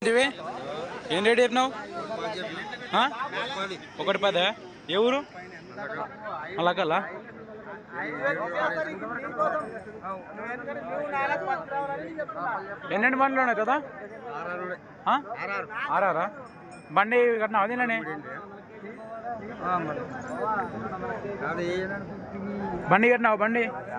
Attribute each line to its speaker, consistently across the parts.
Speaker 1: ఇవే ఏం రేట్ చెప్పినావు ఆ? ఒకటి పద ఏ ఊరు అలాగల్లా ఎన్నెండు బండ్లు ఉన్నాయి కదా ఆ? ఆరారా బండి కట్టినా అదేనే బండి కట్టినావు బండి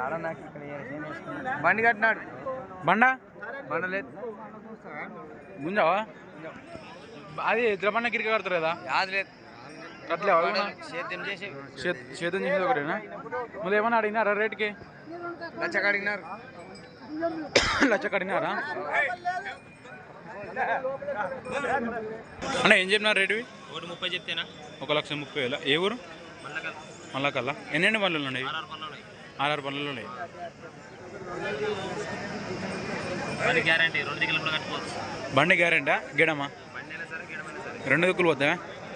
Speaker 2: బండి కట్టినాడు
Speaker 1: బండా
Speaker 2: బండలేదు
Speaker 1: గుంజావా అది ఎద్దుల బండ కిరిక కడతారు కదా
Speaker 2: యాది లేదు
Speaker 1: కట్టలేవా
Speaker 2: సేద్యం చేసి
Speaker 1: చేతం చేసేది ఒకటేనా మళ్ళీ ఏమన్నా అడిగినారా రేట్కి
Speaker 2: లచ్చ కడిగినారు
Speaker 1: లచ్చ కడిగినారా అన్న ఏం చెప్పినారు రేటువి
Speaker 2: ఒకటి ముప్పై చెప్తేనా
Speaker 1: ఒక లక్ష ముప్పై వేల ఏ ఊరు మళ్ళా కల్లా ఎన్నెన్ని పనులు ఉన్నాయి ఆర్ఆర్ పనులు ఉన్నాయి
Speaker 2: బండి గ్యారంటీ రెండు దిగులు కూడా కట్టుకోవచ్చు
Speaker 1: బండి గ్యారెంటా గిడమా
Speaker 2: బండి అయినా సరే గిడమైనా సరే
Speaker 1: రెండు దిక్కులు పోతా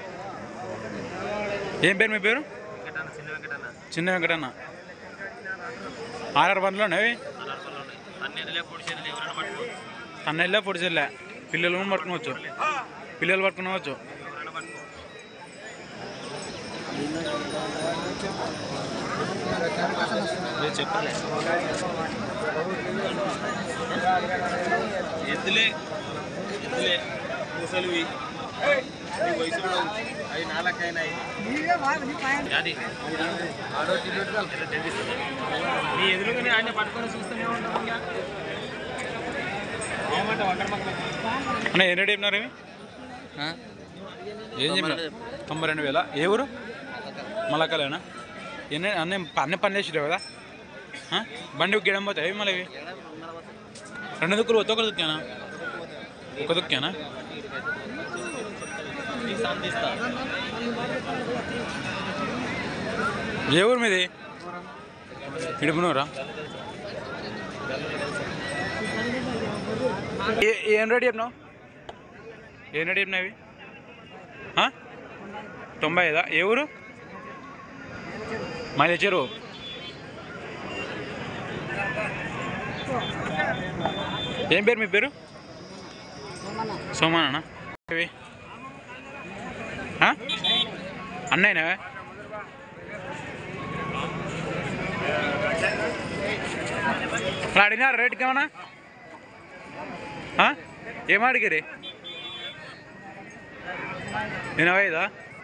Speaker 1: ఏం పేరు మీ పేరు
Speaker 2: వెంకటన్న చిన్న వెంకటన్న
Speaker 1: చిన్న వెంకటన్న ఆర్ఆర్ పనులు ఉన్నాయి
Speaker 2: అలా ఉన్నాయి అన్ని ఎదులే పొడి చేతులు ఎవరైనా పట్టుకోవచ్చు
Speaker 1: తన్నెళ్ళే పొడిచెల్లే పిల్లలు కూడా పట్టుకోవచ్చు పిల్లలు పట్టుకునవచ్చు
Speaker 2: ఎవరైనా పట్టుకోవచ్చు చెప్పలే ఎద్దులే ఎద్దులే ముసలివి ఈ వయసు కూడా అవి నాలుగైనాయి అది నీ ఎదురుగానే ఆయన పట్టుకొని చూస్తూనే ఉంటాం ఇంకా. ఏమంటావు అక్కడ మాత్రం
Speaker 1: అన్న ఏం రేట్ చెప్పినారు ఇవి ఏం చెప్పినారు తొంభై రెండు వేల ఏ ఊరు మలకలేనా ఎన్ని అన్నీ అన్ని పని చేసిరావు కదా ఆ? బండి గిడం పోతాయి మళ్ళీ ఇవి రెండు దుక్కులు పోతే ఒక దుక్కేనా ఒక దుక్కేనా
Speaker 2: సంధిస్తా
Speaker 1: ఏ ఊరు మీది ఇడుపునూరా ఏ- ఏం రేట్ చెప్పినావు ఏం రేట్ చెప్పినావు ఇవి ఆ? తొంభై ఐదా ఏ ఊరు మాది చెరువు ఏం పేరు మీ పేరు సోమానా ఇవి ఆ? అన్నయ్యనా అలా అడిగినారు రేట్కి ఏమన్నా ఆ? ఏం అడిగిరి ఎనభై ఐదా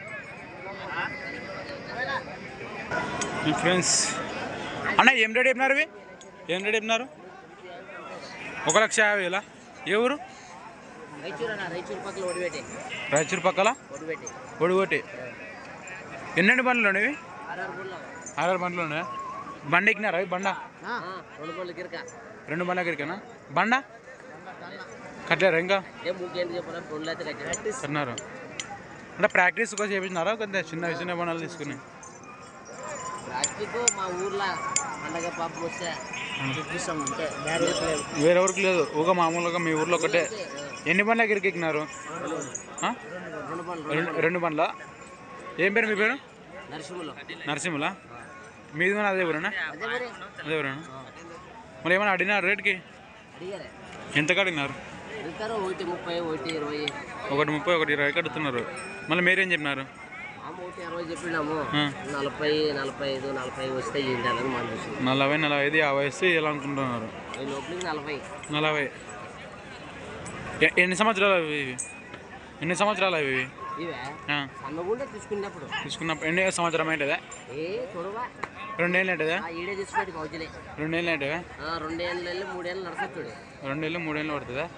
Speaker 1: మీ ఫ్రెండ్స్ అన్న ఏం రేట్ చెప్పినారు ఇవి ఏం రేట్ చెప్పినారు ఒక లక్ష యాభై వేలా ఏ ఊరు
Speaker 2: రైచూరు అన్న రైచూరు పక్కల ఒడిపెట్టే
Speaker 1: రాయచూరు పక్కల
Speaker 2: ఒడిపెట్టే
Speaker 1: ఒడిగొట్టి ఎన్నెండు బండ్లు ఉన్నాయి ఇవి
Speaker 2: ఆర్ఆర్ గుళ్ళ
Speaker 1: ఆరు బండ్లు ఉన్నాయి బండి ఎక్కినారా ఇవి బండ
Speaker 2: రెండు పళ్ళు గిరక
Speaker 1: రెండు బండ్ల ఎక్కడికేనా బండ కట్టలేరా ఇంకా
Speaker 2: ఏ ముగ్గేంటి చెప్పరా రెండు అయితే కట్టారు
Speaker 1: కన్నారు అంటే ప్రాక్టీస్ కోసం చేపించినారా కొంత చిన్న చిన్న బండాలు తీసుకుని
Speaker 2: ప్లాస్టిక్ మా ఊర్లో పండగ పాపం వస్తే చూపిస్తాం అంతే
Speaker 1: వేరే ఎవరికి లేదు ఊగా మామూలుగా మీ ఊర్లో ఒకటే ఎన్ని బండ్ల ఎక్కడికి ఎక్కినారు ఆ?
Speaker 2: రెండు పళ్ళు
Speaker 1: రెండు రెండు బండ్ల ఏం పేరు మీ పేరు
Speaker 2: నరసింహలో
Speaker 1: నరసింహుల మీది కూడా అదే ఊరేనా
Speaker 2: అదే మరి
Speaker 1: అదే ఊరేనా మరి ఏమైనా అడిగినారు రేట్కి
Speaker 2: అడిగారే
Speaker 1: ఎంతకు అడిగినారు
Speaker 2: వెళ్తారు ఒకటి ముప్పై ఒకటి ఇరవై
Speaker 1: ఒకటి ముప్పై ఒకటి ఇరవై కడుతున్నారు మళ్ళీ మీరేం చెప్పినారు
Speaker 2: మామ ఒకటి అరవై చెప్పినాము
Speaker 1: ఆ.
Speaker 2: నలభై నలభై ఐదు నలభై వస్తే ఇండాలని మనం చూసి
Speaker 1: నలభై నలభై ఐదు యాభై వస్తే ఇలా అనుకుంటున్నారు
Speaker 2: ఈ లోపలికి నలభై
Speaker 1: నలభై ఎ- ఎన్ని సంవత్సరాలు అవి ఇవి? ఎన్ని సంవత్సరాలు అవి ఇవి?
Speaker 2: ఇవే
Speaker 1: ఆ,
Speaker 2: సన్నగుండే తీసుకున్నప్పుడు
Speaker 1: తీసుకున్నప్పుడు ఎన్ని సంవత్సరం ఏంటిదా
Speaker 2: ఏ చూడవా
Speaker 1: రెండేళ్ళు ఏంటిదా
Speaker 2: ఆ ఈడే తీసుకునేది కౌజలే
Speaker 1: రెండేళ్ళు ఏంటివా
Speaker 2: రెండేళ్ళు వెళ్ళి మూడేళ్ళు నడసచ్చుడు
Speaker 1: రెండేళ్ళు మూడేళ్ళు పడుతుందా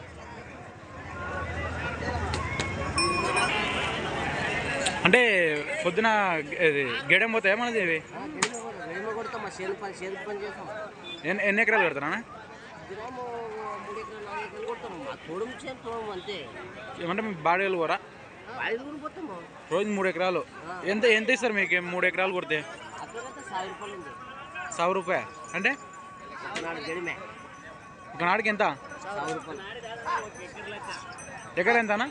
Speaker 1: అంటే పొద్దున ఇది గేడెం పోతాయా మనది ఇవి
Speaker 2: గడిమ కొడతాం మా చేను పని చేను పని చేస్తాం
Speaker 1: ఎన్ని ఎన్ని ఎకరాలు పెడతానా
Speaker 2: దినము మూడు ఎకరాలు నాలుగు ఎకరాలు కొడతాము మా తోడం చేను తోడం అంతే
Speaker 1: ఏమంటే మీ బాడీలు కూడా
Speaker 2: ఐదు కూడా పోతాము
Speaker 1: రోజు మూడు ఎకరాలు ఎంత ఎంత ఇస్తారు మీకు మూడు ఎకరాలు కొడితే
Speaker 2: అక్కడైతే సాయి రూపాయలు ఉంది
Speaker 1: సవ రూపాయ అంటే
Speaker 2: నాడు గడిమే
Speaker 1: ఒక నాడికి ఎంత
Speaker 2: సాయి రూపాయలు
Speaker 1: ఎకర ఎంతనా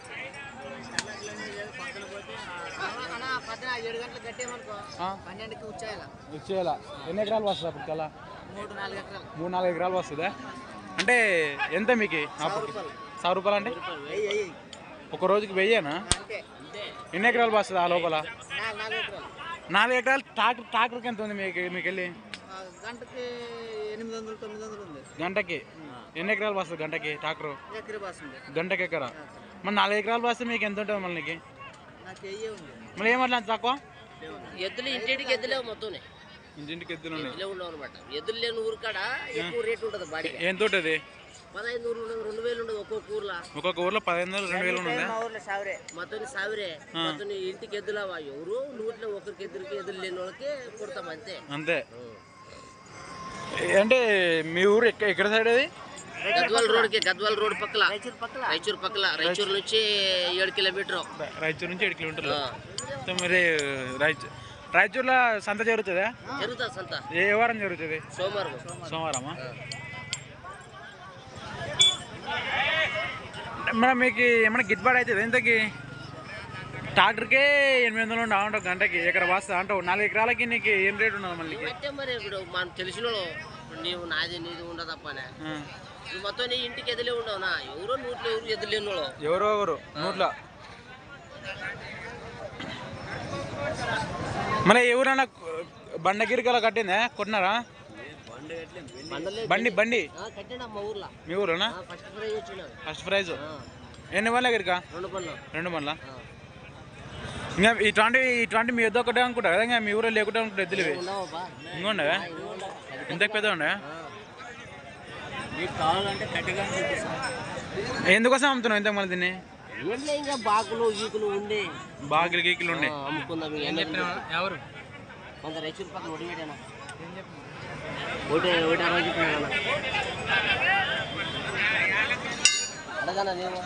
Speaker 2: పద్దెన ఏడు గంటలకు కట్టేమనుకో
Speaker 1: ఆ,
Speaker 2: పన్నెండుకి వచ్చాయాల
Speaker 1: ఇచ్చేయాల ఎన్ని ఎకరాలు వస్తుంది అప్పుడు కల్లా
Speaker 2: మూడు నాలుగు ఎకరాలు
Speaker 1: మూడు నాలుగు ఎకరాలు వస్తుందా అంటే ఎంత మీకు అప్పుడు సవ రూపాయలు అంటే
Speaker 2: రూపాయలు వెయ్యి వెయ్యి
Speaker 1: ఒక రోజుకి వెయ్యేనా
Speaker 2: అంతే అంతే
Speaker 1: ఎన్ని ఎకరాలు వస్తుంది ఆ లోపల
Speaker 2: నాలుగు నాలుగు ఎకరాలు
Speaker 1: నాలుగు ఎకరాలు ట్రాక్టర్ ట్రాక్టర్కి ఎంత ఉంది మీకు మీకు వెళ్ళి
Speaker 2: గంటకి ఎనిమిది వందలు తొమ్మిది వందలు ఉంది
Speaker 1: గంటకి ఎన్ని ఎకరాలు వస్తుంది గంటకి ట్రాక్టర్
Speaker 2: ఎకరి బాస్ ఉంది
Speaker 1: గంటకి ఎకరా మరి నాలుగు ఎకరాలు వస్తే మీకు ఎంత ఉంటుంది మళ్ళీ నీకు
Speaker 2: నాకు వెయ్యే ఉంది
Speaker 1: మరి ఏమట్లా అంత తక్కువ
Speaker 2: ఎద్దులు ఇంటింటికి ఎద్దులే మొత్తం
Speaker 1: ఇంటింటికి ఎద్దులు ఉన్నాయి
Speaker 2: ఎద్దులే ఉండవు అనమాట ఎద్దులు లేని ఊరు కాడ ఎక్కువ రేట్ ఉంటుంది బాడీకి
Speaker 1: ఎంత ఉంటుంది
Speaker 2: పదహైదు ఊర్లు ఉండదు రెండు వేలు ఉండదు ఒక్కొక్క ఊర్లో
Speaker 1: ఒక్కొక్క ఊర్లో పదిహేను వందలు రెండు వేలు ఉందా
Speaker 2: ఊర్లో సావిరే మొత్తం సావిరే మొత్తం ఇంటికి ఎద్దులవా ఎవరు నూట్లో ఒకరికి ఎదురుకి ఎద్దులు లేని వాళ్ళకి కుడతాం అంతే
Speaker 1: అంతే అంటే మీ ఊరు ఎక్క- ఎక్కడ సైడ్ అది
Speaker 2: గద్వాల రోడ్కి గద్వాల రోడ్ పక్కల రాయచూరు పక్కల రాయచూరు నుంచి ఏడు కిలోమీటర్
Speaker 1: రా- రాయచూరు నుంచి ఏడు కిలోమీటర్లు సో మరి రాయచూరు రాయచూరులో సంత జరుగుతుందా
Speaker 2: జరుగుతుంది సంత
Speaker 1: ఏ వారం జరుగుతుంది
Speaker 2: సోమవారం
Speaker 1: సోమవారమా మరి మీకు ఏమైనా గిట్టుబాటు అవుతుంది ఎంతకి ట్రాక్టర్కే ఎనిమిది వందలు ఉండి అంటావు గంటకి ఎకర వాస్తా అంటావు నాలుగు ఎకరాలకి నీకు ఏం రేట్ ఉన్నది మళ్ళీ
Speaker 2: అయితే మరి ఇప్పుడు మనం తెలిసిన వాళ్ళు, ఇప్పుడు నీవు నాది నీది ఉండదప్పనే
Speaker 1: ఆ.
Speaker 2: నువ్వు మొత్తం నీ ఇంటికి ఎదులే ఉండవునా ఎవరో నూట్లో ఎవరు ఎదులేని వాళ్ళు
Speaker 1: ఎవరో ఎవరు నూట్ల మరి ఎవరన్నా బండగిరికల కట్టిందా కొట్టినారా
Speaker 2: బండలే
Speaker 1: బండి బండి
Speaker 2: కట్టినా మా ఊర్లో
Speaker 1: మీ ఊరోనా
Speaker 2: ఫస్ట్ ప్రైజ్ వచ్చినాడు
Speaker 1: ఫస్ట్ ప్రైజ్ ఎన్ని బండ్ల దగ్గరికా
Speaker 2: రెండు పనులు
Speaker 1: రెండు బండ్ల ఇంకా ఇట్లాంటి ఇట్లాంటి మీ ఎద్దు ఒకటే అనుకుంటా కదా ఇంకా మీ ఊరో లేకుంటే అనుకుంటా ఎద్దులు ఇవి
Speaker 2: ఉండవబ్బా
Speaker 1: ఇంకా ఉండవా ఇంత పెద్ద ఉండవా
Speaker 2: నీకు కావాలంటే కట్టిగా
Speaker 1: ఎందుకోసం అమ్ముతున్నావు ఇంత మళ్ళీ దీన్ని
Speaker 2: ఏంలే ఇంకా బాకులు గీకులు ఉండే
Speaker 1: బాగా గీకిలు ఉండే
Speaker 2: ఆ, అమ్ముకుందాం ఇంకా ఎన్నో
Speaker 1: ఎవరు
Speaker 2: కొంత రైతుల పక్కన ఒకటి పెట్టాను ఒకటి ఒకటి అరవై చెప్పినాడు అడగానా నేను